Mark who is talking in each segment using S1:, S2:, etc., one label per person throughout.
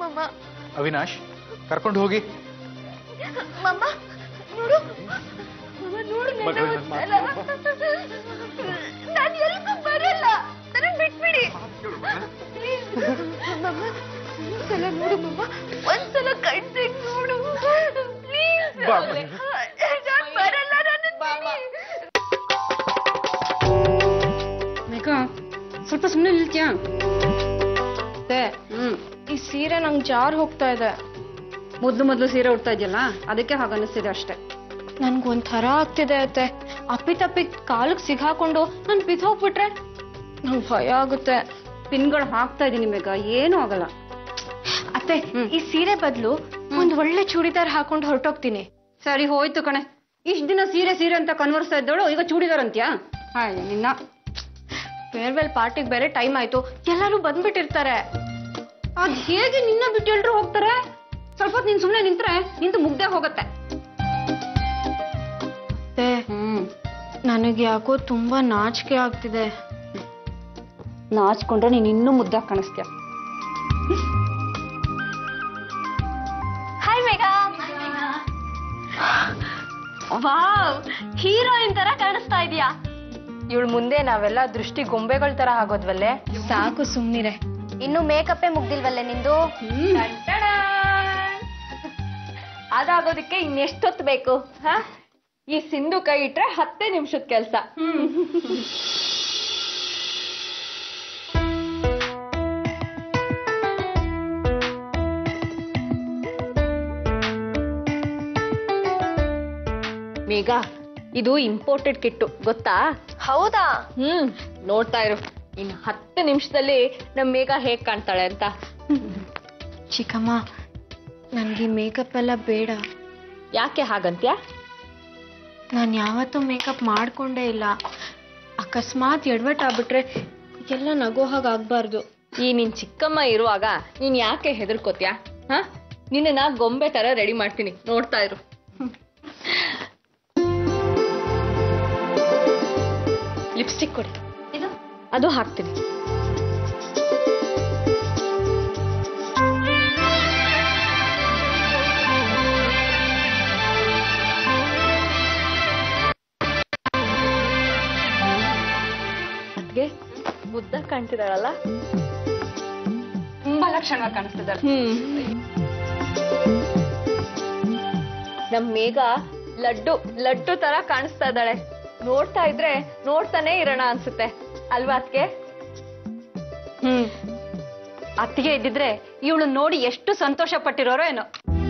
S1: ಮಮ್ಮ
S2: ಅವಿನಾಶ್ ಕರ್ಕೊಂಡು ಹೋಗಿ
S1: ಮಮ್ಮ ನೋಡು ಮಮ್ಮ ನೋಡು ನನ್ನ
S2: ಮಗಳು,
S1: ಒಂದ್ಸಲ. ನಾನು ಎಲ್ಗೂ ಬರಲ್ಲ ನನಗ್ ಬಿಟ್ಬಿಡಿ Please. ಮಮ್ಮ ಒಂದ್ಸಲ ನೋಡು ಮಮ್ಮ ಒಂದ್ಸಲ ಕಣ್ಸಿಗ್ ನೋಡು ಪ್ಲೀಸ್
S2: ಬಾ,
S1: ನಾನು ಬರಲ್ಲ ನನ್ನ
S3: ಮೇಘ ಸ್ವಲ್ಪ ಸುಮ್ಮನೆ ನಿಲ್ತ್ಯಾ ಹ್ಮ್
S1: ಈ ಸೀರೆ ನಂಗೆ ಜಾರ್ ಹೋಗ್ತಾ ಇದೆ
S3: ಮೊದ್ಲು ಮೊದ್ಲು ಸೀರೆ ಉಡ್ತಾ ಇದೆಯಲ್ಲ ಅದಕ್ಕೆ ಹಾಗ ಅನಿಸ್ತಿದೆ ಅಷ್ಟೇ
S1: ನನ್ಗೊಂಥರ ಆಗ್ತಿದೆ ಅತ್ತೆ ಅಪ್ಪಿ ತಪ್ಪಿ ಕಾಲಿಗೆ ಸಿಗಾಕೊಂಡು ನಾನು ಬಿದ್ದೋಗ್ಬಿಟ್ರೆ ನಂಗೆ ಭಯ ಆಗುತ್ತೆ
S3: ಪಿನ್ಗಳು ಹಾಕ್ತಾ ಇದೀನಿ ಮೇಘ ಏನೂ ಆಗಲ್ಲ
S1: ಅತ್ತೆ ಈ ಸೀರೆ ಬದಲು ಒಂದ್ ಒಳ್ಳೆ ಚೂಡಿದಾರ್ ಹಾಕೊಂಡು ಹೊರಟೋಗ್ತೀನಿ
S3: ಸರಿ ಹೋಯ್ತು ಕಣೆ ಇಷ್ಟ ದಿನ ಸೀರೆ ಸೀರೆ ಅಂತ ಕನ್ವರ್ಸ್ತಾ ಇದ್ದವಳು ಈಗ ಚೂಡಿದಾರ್ ಅಂತ್ಯಾ ಹಾಯ್ ನಿನ್ನ
S1: ಫೇರ್ವೆಲ್ ಪಾರ್ಟಿಗೆ ಬೇರೆ ಟೈಮ್ ಆಯ್ತು ಎಲ್ಲರೂ ಬಂದ್ಬಿಟ್ಟಿರ್ತಾರೆ
S3: ಅದ್ ಹೇಗೆ ನಿನ್ನ ಬಿಟ್ಟು ಎಲ್ರು ಹೋಗ್ತಾರೆ ಸ್ವಲ್ಪ ಹೊತ್ತು ನೀನ್ ಸುಮ್ನೆ ನಿಂತ್ರೆ ನಿಂತು ಮುಗ್ದೆ ಹೋಗತ್ತೆ
S1: ಅತ್ತೆ
S3: ಹ್ಮ್
S1: ನನಗೆ ಯಾಕೋ ತುಂಬಾ ನಾಚಿಕೆ ಆಗ್ತಿದೆ
S3: ನಾಚ್ಕೊಂಡ್ರೆ ನೀನ್ ಇನ್ನೂ ಮುದ್ದಾಗ್ ಕಾಣಿಸ್ತೀಯ
S1: ಹಾಯ್ ಮೇಘಾ ವಾವ್ ಹೀರೋಯಿನ್ ತರ ಕಾಣಿಸ್ತಾ ಇದೀಯಾ ಇವಳು ಮುಂದೆ ನಾವೆಲ್ಲ ದೃಷ್ಟಿ ಗೊಂಬೆಗಳ ತರ ಆಗೋದ್ವಲ್ಲೇ ಸಾಕು ಸುಮ್ನಿರೆ ಇನ್ನು ಮೇಕಪ್ಪೇ ಮುಗ್ದಿಲ್ವಲ್ಲೇ ನಿಂದು ಅದಾಗೋದಕ್ಕೆ ಇನ್ನೆಷ್ಟೊತ್ತು ಬೇಕು ಹಾ ಈ ಸಿಂಧು ಕೈ ಇಟ್ರೆ ಹತ್ತೇ ನಿಮಿಷದ ಕೆಲ್ಸ
S4: ಮೇಘ ಇದು ಇಂಪೋರ್ಟೆಡ್ ಕಿಟ್ಟು ಗೊತ್ತಾ
S1: ಹೌದಾ
S4: ಹ್ಮ್ ನೋಡ್ತಾ ಇರು ಇನ್ ಹತ್ತು ನಿಮಿಷದಲ್ಲಿ ನಮ್ ಮೇಘ ಹೇಗ್ ಕಾಣ್ತಾಳೆ ಅಂತ
S1: ಚಿಕ್ಕಮ್ಮ ನನ್ಗೆ ಮೇಕಪ್ ಎಲ್ಲ ಬೇಡ
S4: ಯಾಕೆ ಹಾಗಂತ್ಯ
S1: ನಾನು ಯಾವತ್ತೂ ಮೇಕಪ್ ಮಾಡ್ಕೊಂಡೇ ಇಲ್ಲ ಅಕಸ್ಮಾತ್ ಎಡವಟ್ ಆಗ್ಬಿಟ್ರೆ ಎಲ್ಲ ನಗೋ ಹಾಗೆ ಆಗ್ಬಾರ್ದು
S4: ಈ ನಿನ್ ಚಿಕ್ಕಮ್ಮ ಇರುವಾಗ ನೀನ್ ಯಾಕೆ ಹೆದರ್ಕೋತ್ಯಾ ಹ ನಿನ್ನ ಗೊಂಬೆ ತರ ರೆಡಿ ಮಾಡ್ತೀನಿ ನೋಡ್ತಾ ಇರು ಲಿಪ್ಸ್ಟಿಕ್ ಕೊಡಿ
S1: ಇದು
S4: ಅದು ಹಾಕ್ತೀನಿ ಅದ್ಗೆ ಮುದ್ದ ಕಾಣ್ತಿದಾಳಲ್ಲ
S3: ತುಂಬಾ ಲಕ್ಷಣವಾಗಿ ಕಾಣಿಸ್ತಿದ್ದಾರೆ
S4: ಹ್ಮ್ ನಮ್ ಮೇಘ ಲಡ್ಡು ಲಡ್ಡು ತರ ಕಾಣಿಸ್ತಾ ಇದ್ದಾಳೆ ನೋಡ್ತಾ ಇದ್ರೆ ನೋಡ್ತಾನೆ ಇರೋಣ ಅನ್ಸುತ್ತೆ ಅಲ್ವಾ ಅದ್ಕೆ
S3: ಹ್ಮ್ ಅತ್ತಿಗೆ ಇದ್ದಿದ್ರೆ ಇವಳು ನೋಡಿ ಎಷ್ಟು ಸಂತೋಷ ಪಟ್ಟಿರೋರೋ ಏನೋ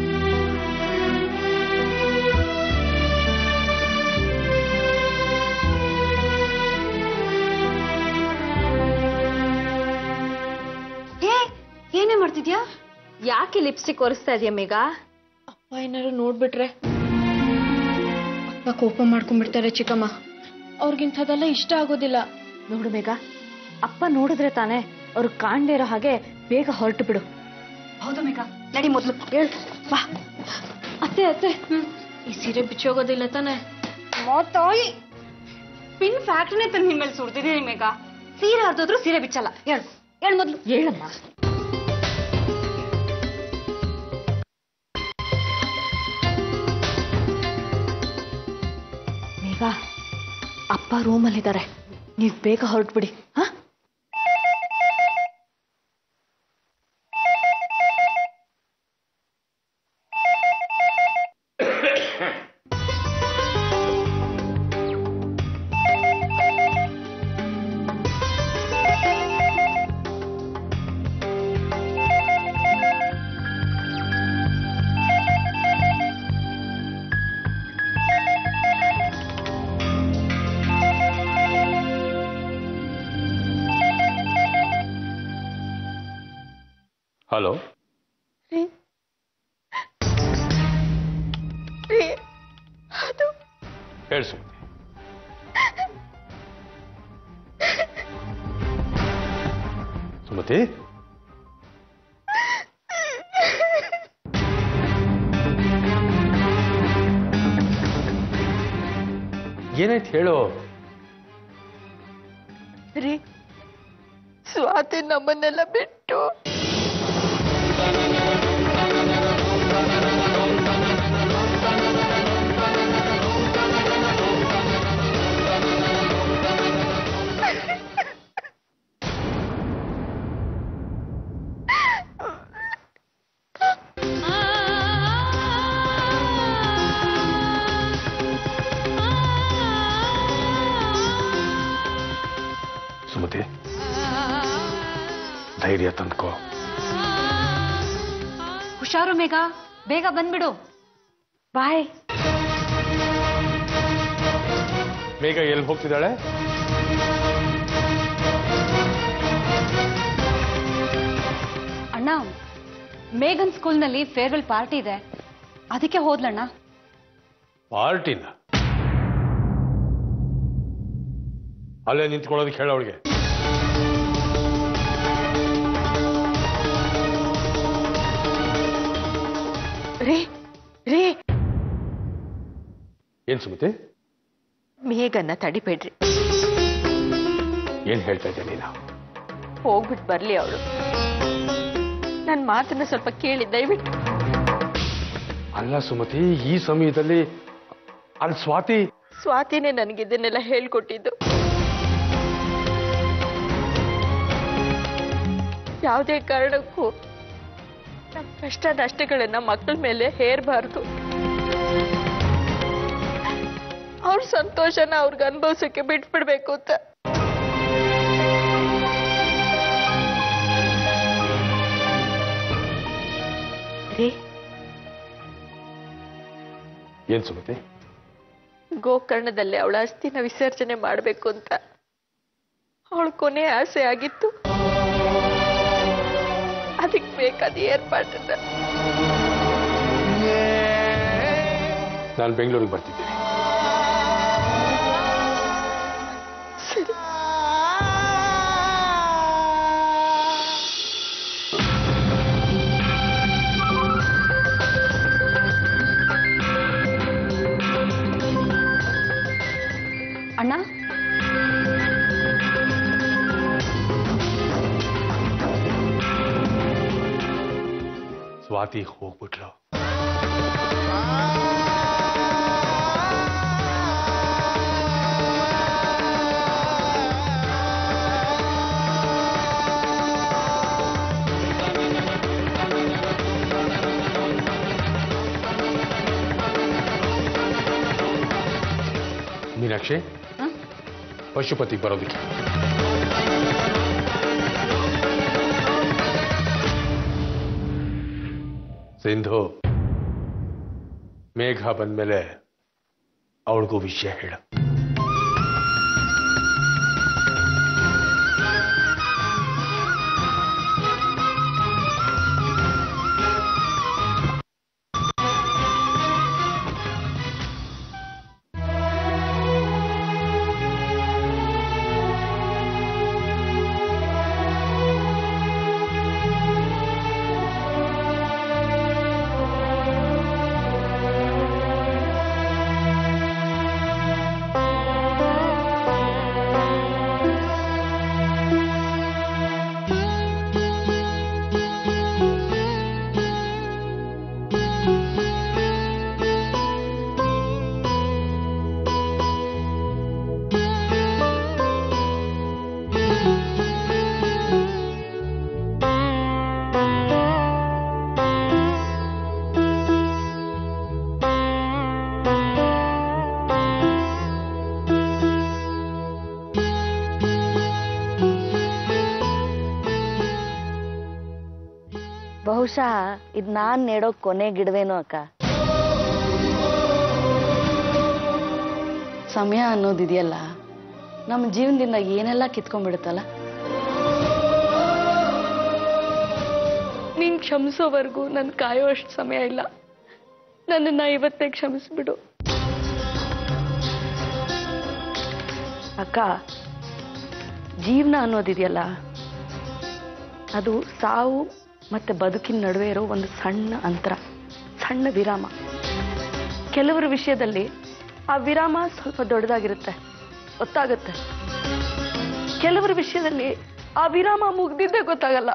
S3: ಏ ಏನೇ ಮಾಡ್ತಿದ್ಯಾ
S4: ಯಾಕೆ ಲಿಪ್ಸ್ಟಿಕ್ ಒರೆಸ್ತಾ ಇದೆಯಾ ಮೇಘ
S1: ಅಪ್ಪ ಏನಾದ್ರು ನೋಡ್ಬಿಟ್ರೆ ಅಪ್ಪ ಕೋಪ ಮಾಡ್ಕೊಂಡ್ಬಿಡ್ತಾರೆ ಚಿಕ್ಕಮ್ಮ ಅವ್ರಿಗಿಂಥದ್ದೆಲ್ಲ ಇಷ್ಟ ಆಗೋದಿಲ್ಲ
S4: ನೋಡು ಮೇಘ ಅಪ್ಪ ನೋಡಿದ್ರೆ ತಾನೇ ಅವ್ರು ಕಾಣ್ದೇ ಇರೋ ಹಾಗೆ ಬೇಗ ಹೊರಟು ಬಿಡು
S3: ಹೌದು ಮೇಘ ನಡಿ ಮೊದ್ಲು
S1: ಹೇಳ್ ಬಾ ಅತ್ತೆ ಅತ್ತೆ ಈ ಸೀರೆ ಬಿಚ್ಚೋಗೋದಿಲ್ಲ ತಾನೆ
S3: ತಾಯಿ ಪಿನ್ ಫ್ಯಾಕ್ಟ್ರಿನೇ ತಂದು ನಿನ್ ಮೇಲೆ ಸುಡ್ತಿದ್ದೀನಿ ಮೇಘ ಸೀರೆ ಹರಿದೋದ್ರು ಸೀರೆ ಬಿಚ್ಚಲ್ಲ ಹೇಳು ಹೇಳು ಮೊದ್ಲು
S4: ಹೇಳಮ್ಮ ಮೇಘ ಅಪ್ಪ ರೂಮಲ್ಲಿದ್ದಾರೆ ನೀವು ಬೇಗ ಹೊರಟ್ಬಿಡಿ ಹಾ
S5: ಹಲೋ ಹೇಳಿ ಸುಮತಿ ಸುಮತಿ ಏನಾಯ್ತು ಹೇಳು
S1: ರೀ ಸ್ವಾತಿ ನಮ್ಮನ್ನೆಲ್ಲ ಬಿಟ್ಟು
S5: ಧೈರ್ಯ ತಂದ್ಕೋ
S3: ಹುಷಾರು ಮೇಘ ಬೇಗ ಬಂದ್ಬಿಡು
S1: ಬಾಯ್
S5: ಬೇಗ ಎಲ್ಲಿ ಹೋಗ್ತಿದ್ದಾಳೆ
S3: ಅಣ್ಣ ಮೇಘನ್ ಸ್ಕೂಲ್ನಲ್ಲಿ ಫೇರ್ವೆಲ್ ಪಾರ್ಟಿ ಇದೆ ಅದಕ್ಕೆ ಹೋದ್ಲಣ್ಣ
S5: ಪಾರ್ಟಿನ ಅಲ್ಲೇ ನಿಂತ್ಕೊಳ್ಳೋದಕ್ಕೆ ಹೇಳ ಅವಳಿಗೆ
S1: ರೀ ರೀ
S5: ಏನ್ ಸುಮತಿ
S1: ಮೇಘನ್ನ ತಡಿಬೇಡ್ರಿ
S5: ಏನ್ ಹೇಳ್ತಾ ಇದ್ದೆ ನೀನು
S1: ಹೋಗ್ಬಿಟ್ಟು ಬರ್ಲಿ ಅವಳು ನನ್ನ ಮಾತನ್ನ ಸ್ವಲ್ಪ ಕೇಳಿ ದಯವಿಟ್ಟು
S5: ಅಲ್ಲ ಸುಮತಿ ಈ ಸಮಯದಲ್ಲಿ ಅಲ್ಲಿ ಸ್ವಾತಿ
S1: ಸ್ವಾತಿನೇ ನನಗಿದನ್ನೆಲ್ಲ ಹೇಳ್ಕೊಟ್ಟಿದ್ದು ಯಾವುದೇ ಕಾರಣಕ್ಕೂ ನಮ್ಮ ಕಷ್ಟ ನಷ್ಟಗಳನ್ನ ಮಕ್ಕಳ ಮೇಲೆ ಹೇರಬಾರ್ದು ಅವ್ರ ಸಂತೋಷನ ಅವ್ರಿಗೆ ಅನುಭವಿಸೋಕೆ ಬಿಟ್ಬಿಡ್ಬೇಕು ಅಂತ ರೀ
S5: ಏನ್ ಸುಮತಿ
S1: ಗೋಕರ್ಣದಲ್ಲಿ ಅವಳ ಅಸ್ಥಿನ ವಿಸರ್ಜನೆ ಮಾಡಬೇಕು ಅಂತ ಅವಳ ಕೊನೆ ಆಸೆ ಆಗಿತ್ತು ಅದಕ್ಕೆ ಬೇಕಾದ ಏರ್ಪಾಟನ್ನ
S5: ನಾನು ಬೆಂಗಳೂರಿಗೆ ಬರ್ತಿದ್ದೀನಿ
S1: ಸರಿ
S3: ಅಣ್ಣ
S5: ಸ್ವಾತಿ ಹೋಗ್ಬಿಟ್ಲು ಮೀನಾಕ್ಷಿ ಪಶುಪತಿ ಬರೋದಕ್ಕೆ ಸಿಂಧು ಮೇಘ ಬಂದ್ಮೇಲೆ ಅವಳಿಗೂ ವಿಷಯ ಹೇಳ
S6: ಬಹುಶಃ ಇದ್ ನಾನ್ ನೆಡೋ ಕೊನೆ ಗಿಡವೇನೋ ಅಕ್ಕ ಸಮಯ ಅನ್ನೋದಿದೆಯಲ್ಲ ನಮ್ಮ ಜೀವನದಿಂದ ಏನೆಲ್ಲ ಕಿತ್ಕೊಂಡ್ಬಿಡುತ್ತಲ್ಲ
S1: ನೀನ್ ಕ್ಷಮಿಸೋವರೆಗೂ ನನ್ ಕಾಯೋ ಅಷ್ಟು ಸಮಯ ಇಲ್ಲ ನನ್ನನ್ನ ಇವತ್ತೇ ಕ್ಷಮಿಸ್ಬಿಡು
S6: ಅಕ್ಕ ಜೀವನ ಅನ್ನೋದಿದೆಯಲ್ಲ ಅದು ಸಾವು ಮತ್ತೆ ಬದುಕಿನ ನಡುವೆ ಇರೋ ಒಂದು ಸಣ್ಣ ಅಂತರ ಸಣ್ಣ ವಿರಾಮ ಕೆಲವರ ವಿಷಯದಲ್ಲಿ ಆ ವಿರಾಮ ಸ್ವಲ್ಪ ದೊಡ್ಡದಾಗಿರುತ್ತೆ ಗೊತ್ತಾಗುತ್ತೆ ಕೆಲವರ ವಿಷಯದಲ್ಲಿ ಆ ವಿರಾಮ ಮುಗ್ದಿದ್ದೇ ಗೊತ್ತಾಗಲ್ಲ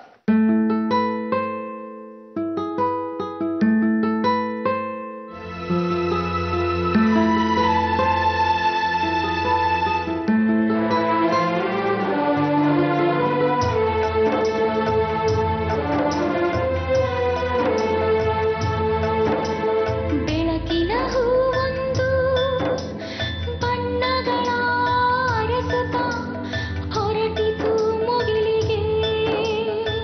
S7: ಬೆಳಕಿನ ಹೂವೊಂದು ಬಣ್ಣಗಳ ಅರಸುತ್ತ ಹೊರಟಿತು ಮುಗಿಲಿಗೆ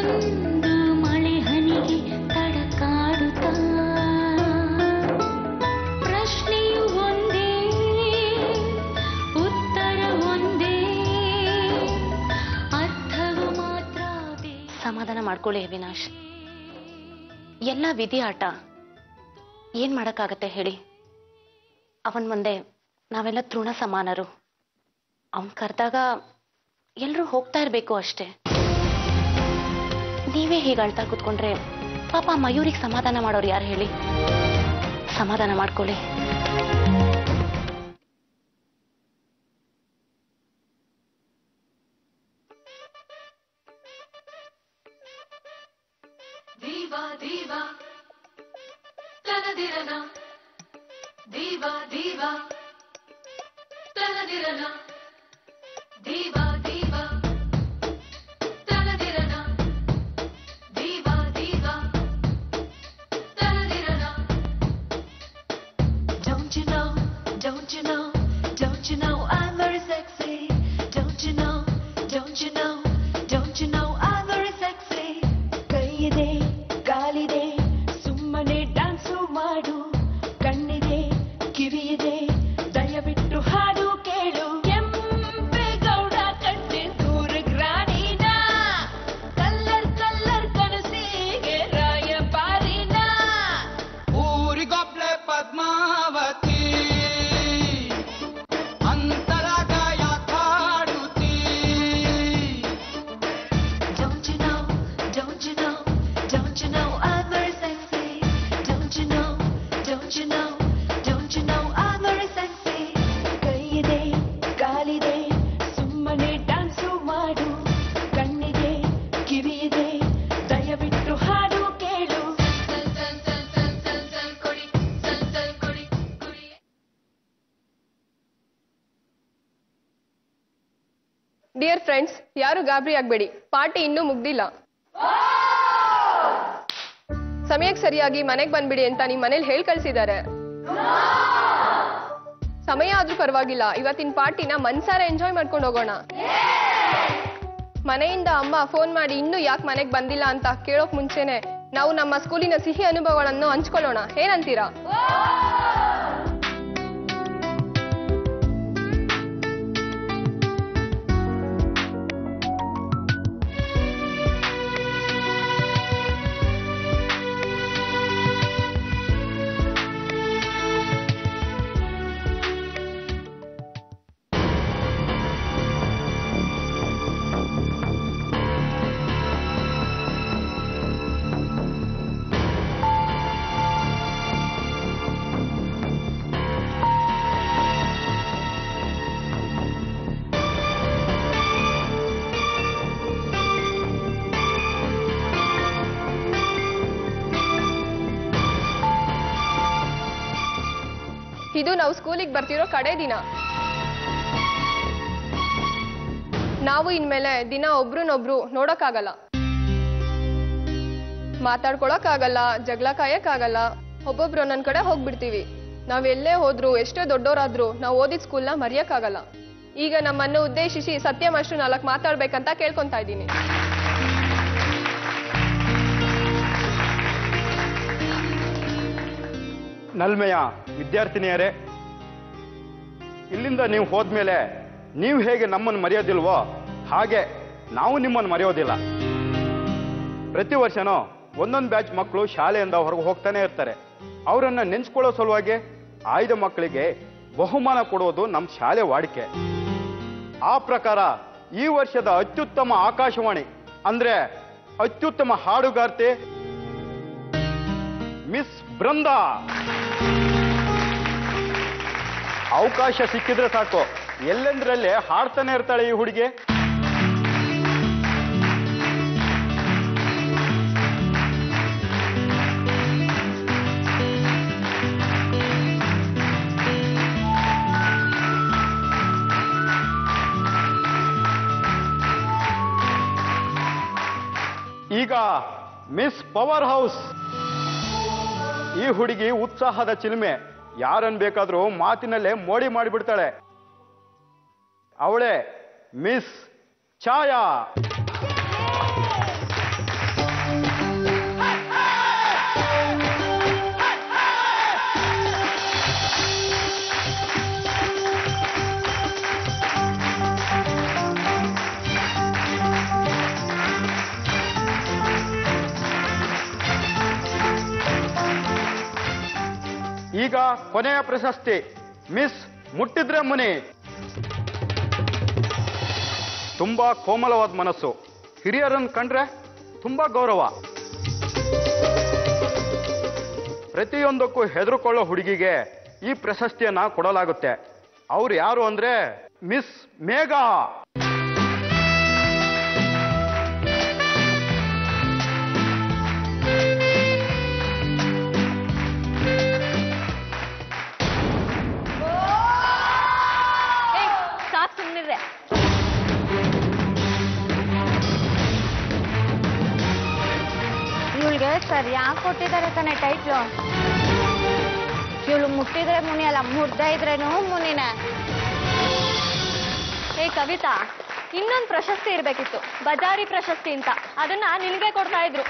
S7: ಒಂದು ಮಳೆ ಹನಿಗೆ ತಡಕಾಡುತ್ತಾ ಪ್ರಶ್ನೆಯು ಒಂದೇ ಉತ್ತರ ಒಂದೇ ಅರ್ಥವು ಮಾತ್ರ ಬೇರೆ
S6: ಸಮಾಧಾನ ಮಾಡ್ಕೊಳ್ಳಿ ಅವಿನಾಶ್ ಎಲ್ಲ ವಿಧಿ ಆಟ ಏನ್ ಮಾಡಕ್ಕಾಗತ್ತೆ ಹೇಳಿ ಅವನ್ ಮುಂದೆ ನಾವೆಲ್ಲ ತೃಣ ಸಮಾನರು ಅವನ್ ಕರೆದಾಗ ಎಲ್ರೂ ಹೋಗ್ತಾ ಇರ್ಬೇಕು ಅಷ್ಟೇ ನೀವೇ ಹೀಗೆ ಅಳ್ತಾ ಕೂತ್ಕೊಂಡ್ರೆ ಪಾಪ ಮಯೂರಿಗೆ ಸಮಾಧಾನ ಮಾಡೋರು ಯಾರು ಹೇಳಿ ಸಮಾಧಾನ ಮಾಡ್ಕೊಳ್ಳಿ
S7: Diva, diva, ತನದಿರನ ದಿವಾ ದಿವಾ ತನದಿರನ ದಿವಾ ದಿವಾ ತನದಿರನ ದಿವಾ ದಿವಾ ತನದಿರನ Don't you know, don't you know, don't you know I'm very sexy Don't you know, don't you know, don't you know I'm very sexy ಕೈಯಿದೆ ಕಾಲಿದೆ ಸುಮ್ಮನೆ ಡ್ಯಾನ್ಸು ಮಾಡು ಕಣ್ಣಿದೆ ಕಿವಿಯಿದೆ ದಯವಿಟ್ಟು ಹಾಡು ಕೇಳು ಕೆಂಪೇಗೌಡ ಕಟ್ಟೆ ದೂರಗ್ ರಾಣಿನ ಕಲ್ಲರ್ ಕಲ್ಲರ್ ಕನಸಿಗೆ ರಾಯಪಾರಿನ
S8: ಊರಿಗೊಬ್ಳೆ Padmavati ಅಂತರಾಗ ಯಾಕಾಡುತ್ತೀ
S7: Don't you know, don't you know, don't you know I'm very sexy Don't you know, don't you know, don't you know I'm very sexy ಕೈಯಿದೆ ಕಾಲಿದೆ ಸುಮ್ಮನೆ ಡ್ಯಾನ್ಸು ಮಾಡು ಕಣ್ಣಿದೆ ಕಿವಿಯಿದೆ ದಯವಿಟ್ಟು ಹಾಡು ಕೇಳು ಸಲ್ ಸಲ್ ಸಲ್ ಸಲ್ ಸಲ್ ಸಲ್ ಕೊಡಿ ಸಲ್ ಸಲ್ ಕೊಡಿ ಕುಡಿ
S4: ಡಿಯರ್ ಫ್ರೆಂಡ್ಸ್ ಯಾರು ಗಾಬರಿ ಆಗ್ಬೇಡಿ ಪಾರ್ಟಿ ಇನ್ನೂ ಮುಗ್ದಿಲ್ಲ ಸಮಯಕ್ಕೆ ಸರಿಯಾಗಿ ಮನೆಗೆ ಬಂದ್ಬಿಡಿ ಅಂತ ನಿಮ್ ಮನೇಲಿ ಹೇಳ್ ಕಳ್ಸಿದ್ದಾರೆ ಸಮಯ ಆದ್ರೂ ಪರವಾಗಿಲ್ಲ ಇವತ್ತಿನ ಪಾರ್ಟಿನ ಮನ್ಸಾರ ಎಂಜಾಯ್ ಮಾಡ್ಕೊಂಡು ಹೋಗೋಣ ಮನೆಯಿಂದ ಅಮ್ಮ ಫೋನ್ ಮಾಡಿ ಇನ್ನೂ ಯಾಕೆ ಮನೆಗೆ ಬಂದಿಲ್ಲ ಅಂತ ಕೇಳೋಕ್ ಮುಂಚೆನೆ ನಾವು ನಮ್ಮ ಸ್ಕೂಲಿನ ಸಿಹಿ ಅನುಭವಗಳನ್ನು ಹಂಚ್ಕೊಳ್ಳೋಣ ಏನಂತೀರಾ ಇದು ನಾವು ಸ್ಕೂಲಿಗೆ ಬರ್ತಿರೋ ಕಡೆ ದಿನ ನಾವು ಇನ್ಮೇಲೆ ದಿನ ಒಬ್ರನ್ನೊಬ್ರು ನೋಡಕ್ಕಾಗಲ್ಲ ಮಾತಾಡ್ಕೊಳಕ್ಕಾಗಲ್ಲ ಜಗಳ ಕಾಯಕ್ಕಾಗಲ್ಲ ಒಬ್ಬೊಬ್ರು ಒಂದೊಂದ್ ಕಡೆ ಹೋಗ್ಬಿಡ್ತೀವಿ ನಾವ್ ಎಲ್ಲೇ ಹೋದ್ರು ಎಷ್ಟೇ ದೊಡ್ಡೋರಾದ್ರೂ ನಾವು ಓದಿದ ಸ್ಕೂಲ್ನ ಮರೆಯಕ್ಕಾಗಲ್ಲ ಈಗ ನಮ್ಮನ್ನು ಉದ್ದೇಶಿಸಿ ಸತ್ಯ ಮಾಸ್ಟ್ರು ನಾಲ್ಕು ಮಾತಾಡ್ಬೇಕಂತ ಕೇಳ್ಕೊಂತಾ ಇದ್ದೀನಿ
S9: ನಲ್ಮೆಯ ವಿದ್ಯಾರ್ಥಿನಿಯರೇ ಇಲ್ಲಿಂದ ನೀವು ಹೋದ್ಮೇಲೆ ನೀವು ಹೇಗೆ ನಮ್ಮನ್ನು ಮರೆಯೋದಿಲ್ವೋ ಹಾಗೆ ನಾವು ನಿಮ್ಮನ್ನು ಮರೆಯೋದಿಲ್ಲ ಪ್ರತಿ ವರ್ಷನೂ ಒಂದೊಂದು ಬ್ಯಾಚ್ ಮಕ್ಕಳು ಶಾಲೆಯಿಂದ ಹೊರಗೆ ಹೋಗ್ತಾನೆ ಇರ್ತಾರೆ ಅವರನ್ನ ನೆನ್ಸ್ಕೊಳ್ಳೋ ಸಲುವಾಗಿ ಆಯ್ದ ಮಕ್ಕಳಿಗೆ ಬಹುಮಾನ ಕೊಡುವುದು ನಮ್ಮ ಶಾಲೆ ವಾಡಿಕೆ ಆ ಪ್ರಕಾರ ಈ ವರ್ಷದ ಅತ್ಯುತ್ತಮ ಆಕಾಶವಾಣಿ ಅಂದ್ರೆ ಅತ್ಯುತ್ತಮ ಹಾಡುಗಾರ್ತಿ ಮಿಸ್ ಬೃಂದಾ ಅವಕಾಶ ಸಿಕ್ಕಿದ್ರೆ ಸಾಕು ಎಲ್ಲೆಂದ್ರಲ್ಲೇ ಹಾಡ್ತಾನೆ ಇರ್ತಾಳೆ ಈ ಹುಡುಗಿ ಈಗ ಮಿಸ್ ಪವರ್ ಹೌಸ್ ಈ ಹುಡುಗಿ ಉತ್ಸಾಹದ ಚಿಲುಮೆ ಯಾರನ್ ಬೇಕಾದ್ರೂ ಮಾತಿನಲ್ಲೇ ಮೋಡಿ ಮಾಡಿಬಿಡ್ತಾಳೆ ಅವಳೇ ಮಿಸ್ ಛಾಯಾ ಈಗ ಕೊನೆಯ ಪ್ರಶಸ್ತಿ ಮಿಸ್ ಮುಟ್ಟಿದ್ರೆ ಮುನಿ ತುಂಬಾ ಕೋಮಲವಾದ ಮನಸ್ಸು ಹಿರಿಯರನ್ನು ಕಂಡ್ರೆ ತುಂಬಾ ಗೌರವ ಪ್ರತಿಯೊಂದಕ್ಕೂ ಹೆದರುಕೊಳ್ಳೋ ಹುಡುಗಿಗೆ ಈ ಪ್ರಶಸ್ತಿಯನ್ನ ಕೊಡಲಾಗುತ್ತೆ ಅವ್ರು ಯಾರು ಅಂದ್ರೆ ಮಿಸ್ ಮೇಘಾ
S1: ಸಾಕ್ ಸುಮ್ನಿರ್ರೆ ಇವಳಿಗೆ ಸರಿಯಾಗಿ ಕೊಟ್ಟಿದ್ದಾರೆ ಕಣೆ ಟೈಟ್ಲು ಇವಳು ಮುಟ್ಟಿದ್ರೆ ಮುನಿ ಅಲ್ಲ ಮುರ್ದ ಇದ್ರೇನು ಮುನಿನ ಏ ಕವಿತಾ ಇನ್ನೊಂದು ಪ್ರಶಸ್ತಿ ಇರ್ಬೇಕಿತ್ತು ಬಜಾರಿ ಪ್ರಶಸ್ತಿ ಅಂತ ಅದನ್ನ ನಿನ್ಗೆ ಕೊಡ್ತಾ ಇದ್ರು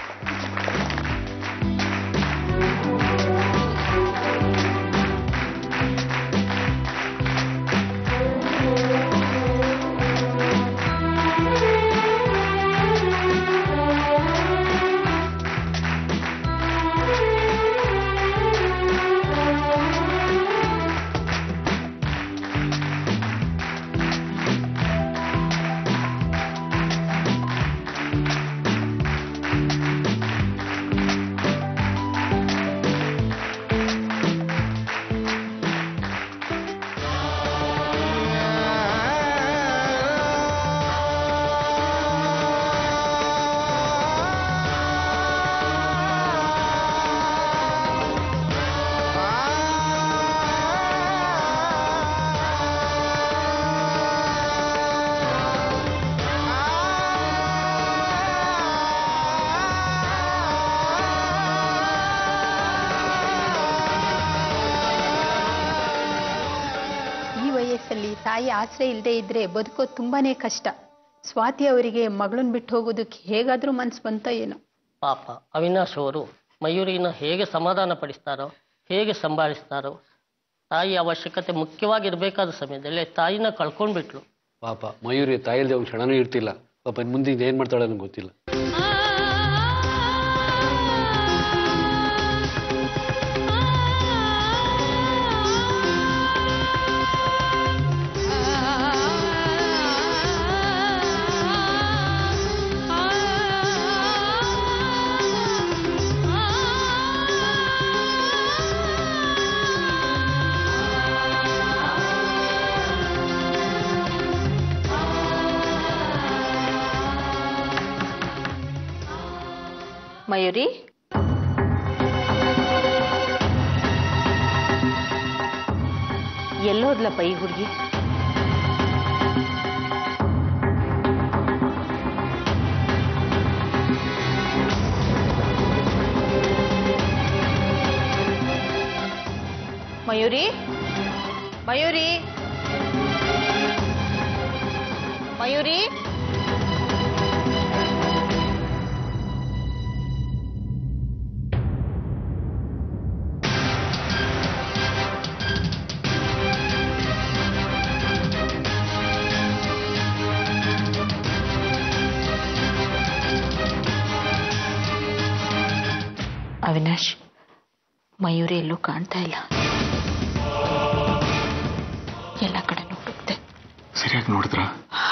S10: ಈ ವಯಸ್ಸಲ್ಲಿ ತಾಯಿ ಆಶ್ರಯ ಇಲ್ಲದೆ ಇದ್ರೆ ಬದುಕೋದು ತುಂಬಾನೇ ಕಷ್ಟ ಸ್ವಾತಿ ಅವರಿಗೆ ಮಗಳನ್ನ ಬಿಟ್ಟು ಹೋಗೋದಕ್ಕೆ ಹೇಗಾದ್ರೂ ಮನ್ಸು ಬಂತ ಏನೋ
S11: ಪಾಪ ಅವಿನಾಶ್ ಅವರು ಮಯೂರಿನ ಹೇಗೆ ಸಮಾಧಾನ ಪಡಿಸ್ತಾರೋ ಹೇಗೆ ಸಂಭಾಳಿಸ್ತಾರೋ ತಾಯಿ ಅವಶ್ಯಕತೆ ಮುಖ್ಯವಾಗಿರ್ಬೇಕಾದ ಸಮಯದಲ್ಲಿ ತಾಯಿನ ಕಳ್ಕೊಂಡ್ಬಿಟ್ಲು
S12: ಪಾಪ ಮಯೂರಿ ತಾಯಿಲ್ದೆ ಒಂದು ಕ್ಷಣನೂ ಇರ್ತಿಲ್ಲ ಪಾಪ ಇನ್ ಮುಂದೆ ಏನ್ ಮಾಡ್ತಾಳೆ ನನಗೆ ಗೊತ್ತಿಲ್ಲ
S1: ಮಯೂರಿ
S6: ಎಲ್ಲೋದ್ಲಪ್ಪ ಈ ಹುಡುಗಿ
S1: ಮಯೂರಿ ಮಯೂರಿ ಮಯೂರಿ
S6: ಅವಿನಾಶ್ ಮಯೂರಿ ಎಲ್ಲೂ ಕಾಣ್ತಾ ಇಲ್ಲ ಎಲ್ಲ ಕಡೆ ಹುಡುಕ್ತೆ
S2: ಸರಿಯಾಗಿ ನೋಡಿದ್ರ
S6: ಹಾ